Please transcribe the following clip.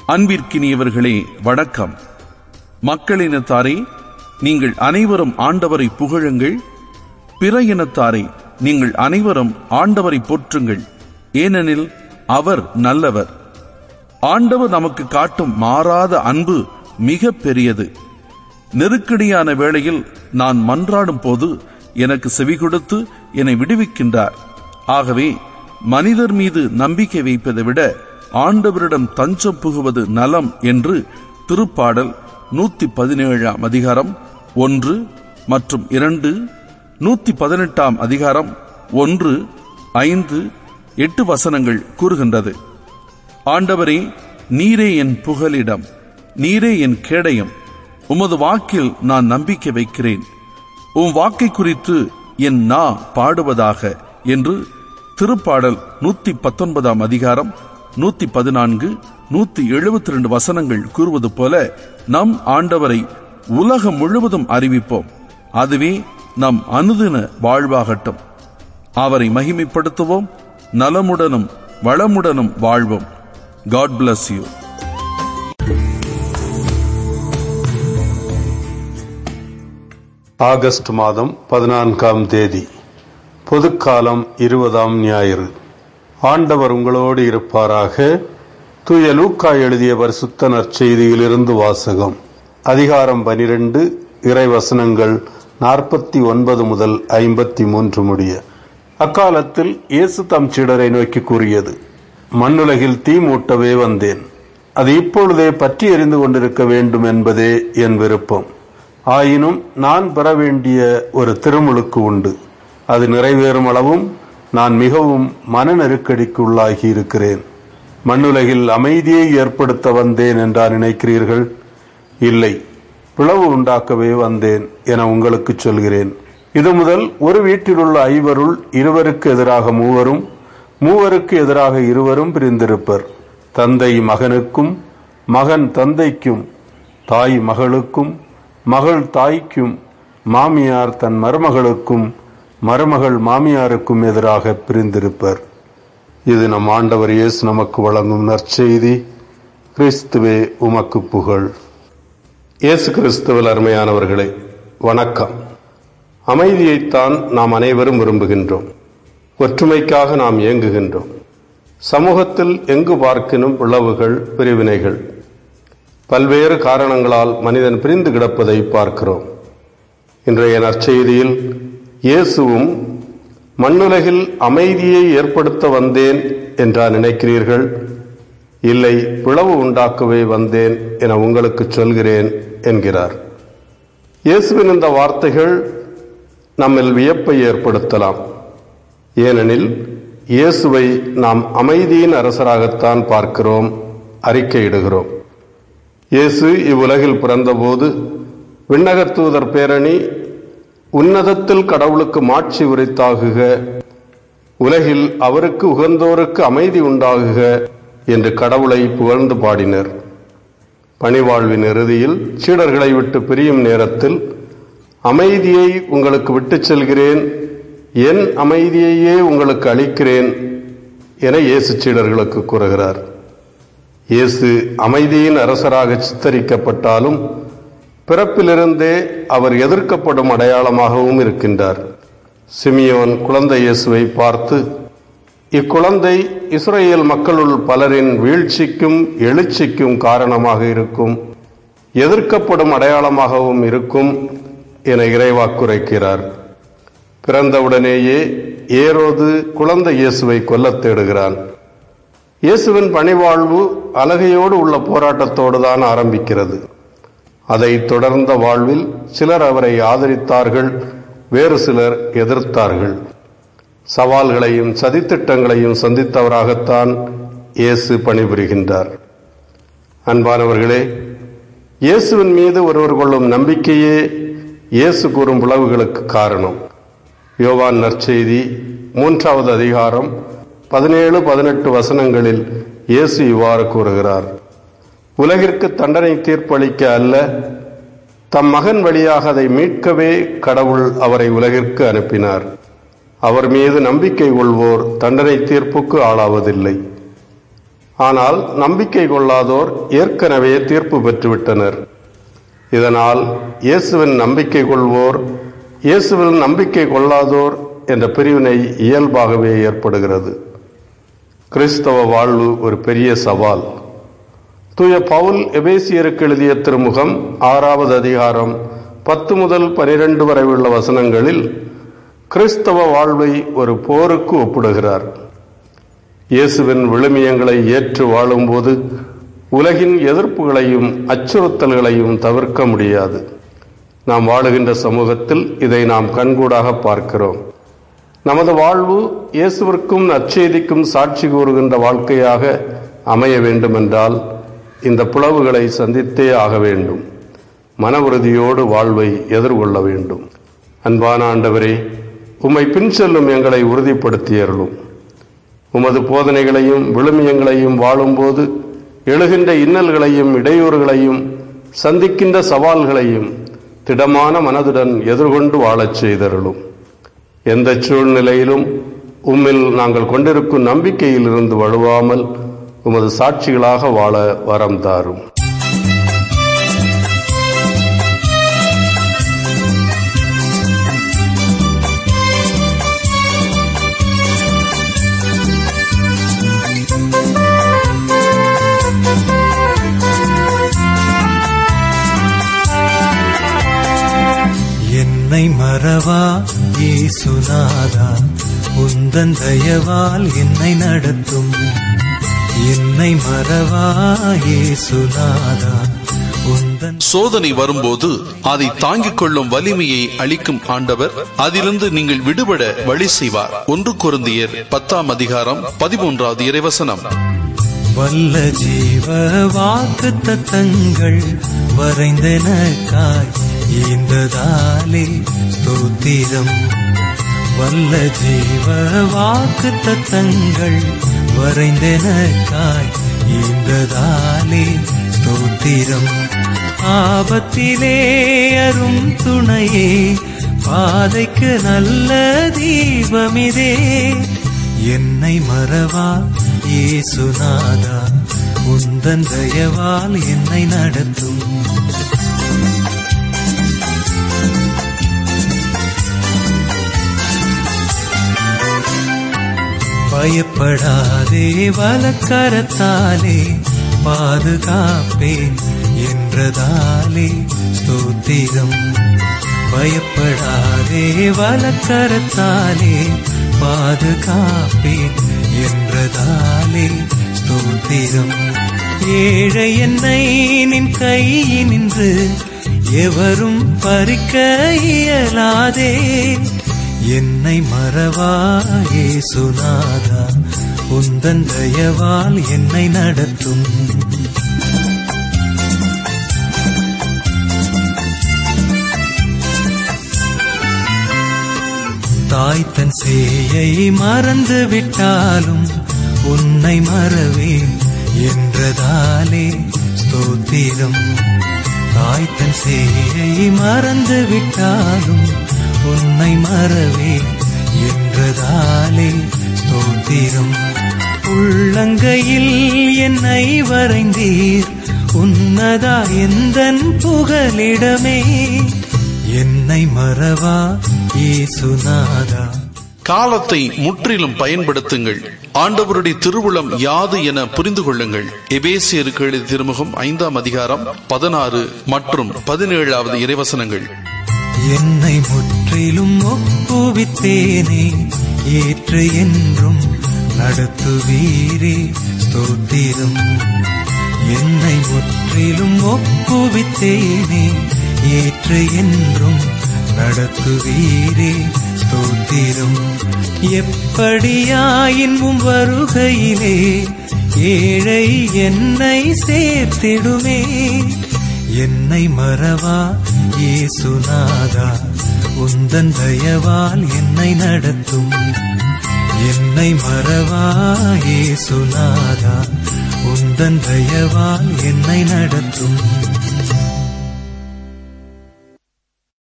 அன்பிற்கினியவர்களே வணக்கம் மக்களினத்தாரே நீங்கள் அனைவரும் ஆண்டவரை புகழுங்கள் பிற இனத்தாரே நீங்கள் அனைவரும் ஆண்டவரை போற்றுங்கள் ஏனெனில் அவர் நல்லவர் ஆண்டவர் நமக்கு காட்டும் மாறாத அன்பு மிக பெரியது நெருக்கடியான வேளையில் நான் மன்றாடும் போது எனக்கு செவி கொடுத்து என்னை விடுவிக்கின்றார் ஆகவே மனிதர் மீது நம்பிக்கை வைப்பதை விட ஆண்டவரிடம் தஞ்சம் புகுவது நலம் என்று திருப்பாடல் நூத்தி பதினேழாம் அதிகாரம் ஒன்று மற்றும் இரண்டு நூத்தி பதினெட்டாம் அதிகாரம் ஒன்று ஐந்து எட்டு வசனங்கள் கூறுகின்றது ஆண்டவரே நீரே என் புகலிடம் நீரே என் கேடயம் உமது வாக்கில் நான் நம்பிக்கை வைக்கிறேன் உம் வாக்கை குறித்து என் நா பாடுவதாக என்று திருப்பாடல் நூத்தி பத்தொன்பதாம் அதிகாரம் நூத்தி பதினான்கு நூத்தி எழுபத்தி ரெண்டு வசனங்கள் கூறுவது போல நம் ஆண்டவரை உலகம் முழுவதும் அறிவிப்போம் அதுவே நம் அனுதின வாழ்வாகட்டும் அவரை மகிமைப்படுத்துவோம் நலமுடனும் வளமுடனும் வாழ்வோம் காட் bless யூ ஆகஸ்ட் மாதம் பதினான்காம் தேதி பொதுக்காலம் இருபதாம் ஞாயிறு ஆண்டவர் உங்களோடு இருப்பாராக தூய லூக்கா எழுதிய பரிசுத்த நற்செய்தியிலிருந்து வாசகம் அதிகாரம் பனிரெண்டு இறைவசனங்கள் நாற்பத்தி ஒன்பது முதல் ஐம்பத்தி மூன்று முடிய அக்காலத்தில் இயேசு தம் சீடரை நோக்கி கூறியது மண்ணுலகில் தீ மூட்டவே வந்தேன் அது இப்பொழுதே பற்றி எரிந்து கொண்டிருக்க வேண்டும் என்பதே என் விருப்பம் ஆயினும் நான் பெற வேண்டிய ஒரு திருமுழுக்கு உண்டு அது நிறைவேறும் அளவும் நான் மிகவும் மன நெருக்கடிக்கு உள்ளாகி இருக்கிறேன் மண்ணுலகில் அமைதியை ஏற்படுத்த வந்தேன் என்றா நினைக்கிறீர்கள் இல்லை பிளவு உண்டாக்கவே வந்தேன் என உங்களுக்கு சொல்கிறேன் இது முதல் ஒரு வீட்டில் உள்ள ஐவருள் இருவருக்கு எதிராக மூவரும் மூவருக்கு எதிராக இருவரும் பிரிந்திருப்பர் தந்தை மகனுக்கும் மகன் தந்தைக்கும் தாய் மகளுக்கும் மகள் தாய்க்கும் மாமியார் தன் மருமகளுக்கும் மருமகள் மாமியாருக்கும் எதிராக பிரிந்திருப்பர் இது நம் ஆண்டவர் இயேசு நமக்கு வழங்கும் நற்செய்தி கிறிஸ்துவே உமக்கு புகழ் இயேசு கிறிஸ்துவில் அருமையானவர்களே வணக்கம் அமைதியைத்தான் நாம் அனைவரும் விரும்புகின்றோம் ஒற்றுமைக்காக நாம் இயங்குகின்றோம் சமூகத்தில் எங்கு பார்க்கினும் பிளவுகள் பிரிவினைகள் பல்வேறு காரணங்களால் மனிதன் பிரிந்து கிடப்பதை பார்க்கிறோம் இன்றைய நற்செய்தியில் இயேசுவும் மண்ணுலகில் அமைதியை ஏற்படுத்த வந்தேன் என்றா நினைக்கிறீர்கள் இல்லை பிளவு உண்டாக்கவே வந்தேன் என உங்களுக்கு சொல்கிறேன் என்கிறார் இயேசுவின் இந்த வார்த்தைகள் நம்மில் வியப்பை ஏற்படுத்தலாம் ஏனெனில் இயேசுவை நாம் அமைதியின் அரசராகத்தான் பார்க்கிறோம் அறிக்கையிடுகிறோம் இயேசு இவ்வுலகில் பிறந்தபோது விண்ணகத் தூதர் பேரணி உன்னதத்தில் கடவுளுக்கு மாட்சி உரித்தாகுக உலகில் அவருக்கு உகந்தோருக்கு அமைதி உண்டாகுக என்று கடவுளை புகழ்ந்து பாடினர் பணிவாழ்வின் இறுதியில் சீடர்களை விட்டு பிரியும் நேரத்தில் அமைதியை உங்களுக்கு விட்டுச் செல்கிறேன் என் அமைதியையே உங்களுக்கு அளிக்கிறேன் என இயேசு சீடர்களுக்கு கூறுகிறார் இயேசு அமைதியின் அரசராக சித்தரிக்கப்பட்டாலும் பிறப்பிலிருந்தே அவர் எதிர்க்கப்படும் அடையாளமாகவும் இருக்கின்றார் சிமியோன் குழந்தை இயேசுவை பார்த்து இக்குழந்தை இஸ்ரேல் மக்களுள் பலரின் வீழ்ச்சிக்கும் எழுச்சிக்கும் காரணமாக இருக்கும் எதிர்க்கப்படும் அடையாளமாகவும் இருக்கும் என இறைவாக்குரைக்கிறார் பிறந்தவுடனேயே ஏரோது குழந்தை இயேசுவை கொல்லத் தேடுகிறான் இயேசுவின் பணிவாழ்வு அலகையோடு உள்ள போராட்டத்தோடு தான் ஆரம்பிக்கிறது அதை தொடர்ந்த வாழ்வில் சிலர் அவரை ஆதரித்தார்கள் வேறு சிலர் எதிர்த்தார்கள் சவால்களையும் சதித்திட்டங்களையும் சந்தித்தவராகத்தான் இயேசு பணிபுரிகின்றார் அன்பானவர்களே இயேசுவின் மீது ஒருவர் கொள்ளும் நம்பிக்கையே இயேசு கூறும் விளைவுகளுக்கு காரணம் யோவான் நற்செய்தி மூன்றாவது அதிகாரம் பதினேழு பதினெட்டு வசனங்களில் இயேசு இவ்வாறு கூறுகிறார் உலகிற்கு தண்டனை தீர்ப்பளிக்க அல்ல தம் மகன் வழியாக அதை மீட்கவே கடவுள் அவரை உலகிற்கு அனுப்பினார் அவர் மீது நம்பிக்கை கொள்வோர் தண்டனை தீர்ப்புக்கு ஆளாவதில்லை ஆனால் நம்பிக்கை கொள்ளாதோர் ஏற்கனவே தீர்ப்பு பெற்றுவிட்டனர் இதனால் இயேசுவின் நம்பிக்கை கொள்வோர் இயேசுவில் நம்பிக்கை கொள்ளாதோர் என்ற பிரிவினை இயல்பாகவே ஏற்படுகிறது கிறிஸ்தவ வாழ்வு ஒரு பெரிய சவால் தூய பவுல் எபேசியருக்கு எழுதிய திருமுகம் ஆறாவது அதிகாரம் பத்து முதல் பனிரெண்டு வரை உள்ள வசனங்களில் கிறிஸ்தவ வாழ்வை ஒரு போருக்கு ஒப்பிடுகிறார் இயேசுவின் விழுமியங்களை ஏற்று வாழும்போது உலகின் எதிர்ப்புகளையும் அச்சுறுத்தல்களையும் தவிர்க்க முடியாது நாம் வாழுகின்ற சமூகத்தில் இதை நாம் கண்கூடாக பார்க்கிறோம் நமது வாழ்வு இயேசுவிற்கும் நற்செய்திக்கும் சாட்சி கூறுகின்ற வாழ்க்கையாக அமைய வேண்டுமென்றால் இந்த பிளவுகளை சந்தித்தே ஆக வேண்டும் மன உறுதியோடு வாழ்வை எதிர்கொள்ள வேண்டும் அன்பான ஆண்டவரே உம்மை பின் செல்லும் எங்களை உறுதிப்படுத்தியருளும் உமது போதனைகளையும் விழுமியங்களையும் வாழும்போது எழுகின்ற இன்னல்களையும் இடையூறுகளையும் சந்திக்கின்ற சவால்களையும் திடமான மனதுடன் எதிர்கொண்டு வாழச் செய்தருளும் எந்த சூழ்நிலையிலும் உம்மில் நாங்கள் கொண்டிருக்கும் நம்பிக்கையிலிருந்து வழுவாமல் உமது சாட்சிகளாக வாழ வரம் தாரும் என்னை மறவா இயேசுநாதா உந்தன் தயவால் என்னை நடத்தும் என்னை மறவா இயேசுநாதா உந்தன் சோதனை வரும்போது அதை தாங்கிக் கொள்ளும் வலிமையை அளிக்கும் ஆண்டவர் அதிலிருந்து நீங்கள் விடுபட வழி செய்வார் ஒன்று குருந்தியர் பத்தாம் அதிகாரம் பதிமூன்றாவது இறைவசனம் வல்ல ஜீவ வாக்கு தத்தங்கள் வரைந்தனக்காய் ஈந்ததாலே ஸ்தோத்திரம் வல்ல ஜீவ வாக்கு தத்தங்கள் வரைந்தனக்காய் ஈந்ததாலே ஸ்தோத்திரம் ஆபத்திலே அரும் துணையே பாதைக்கு நல்ல தீபமிதே என்னை மறவா இயேசுநாதா உந்தன் தயவால் என்னை நடத்தும் பயப்படாதே வலக்கரத்தாலே பாதுகாப்பேன் என்றதாலே ஸ்தோத்திரம் பயப்படாதே வலக்கரத்தாலே பாதுகாப்பேன் என்றதாலே ஸ்தோத்திரம் ஏழை என்னை நின் கையினின்று எவரும் பறிக்க இயலாதே என்னை மறவாயே சுனாதா உந்தன் தயவால் என்னை நடத்தும் தாய் தன் சேயை மறந்து விட்டாலும் உன்னை மறவேன் என்றதாலே ஸ்தோத்திரம் தாய் தன் சேயை மறந்து விட்டாலும் உன்னை மறவேன் என்றதாலே ஸ்தோத்திரம் உள்ளங்கையில் என்னை வரைந்தீர் உன்னதா எந்தன் புகலிடமே என்னை மறவா இயேசுநாதா காலத்தை முற்றிலும் பயன்படுத்துங்கள் ஆண்டவருடைய திருவுளம் யாது என புரிந்து கொள்ளுங்கள் எபேசியருக்கு எழுதிய திருமுகம் ஐந்தாம் அதிகாரம் பதினாறு மற்றும் பதினேழாவது இறைவசனங்கள் என்னை முற்றிலும் ஒப்புவித்தேனே ஏற்று என்றும் நடத்துவீரே ஸ்தோத்திரம் என்னை முற்றிலும் ஒப்புவித்தேனே ஏற்று என்றும் நடத்துவீரே ஸ்தோத்திரம் எப்படியாயின் உம் வருகையிலே ஏழை என்னை சேர்த்திடுமே என்னை மறவா இயேசுநாதா உந்தன் தயவால் என்னை நடத்தும் என்னை மறவா இயேசுநாதா உந்தன் தயவால் என்னை நடத்தும்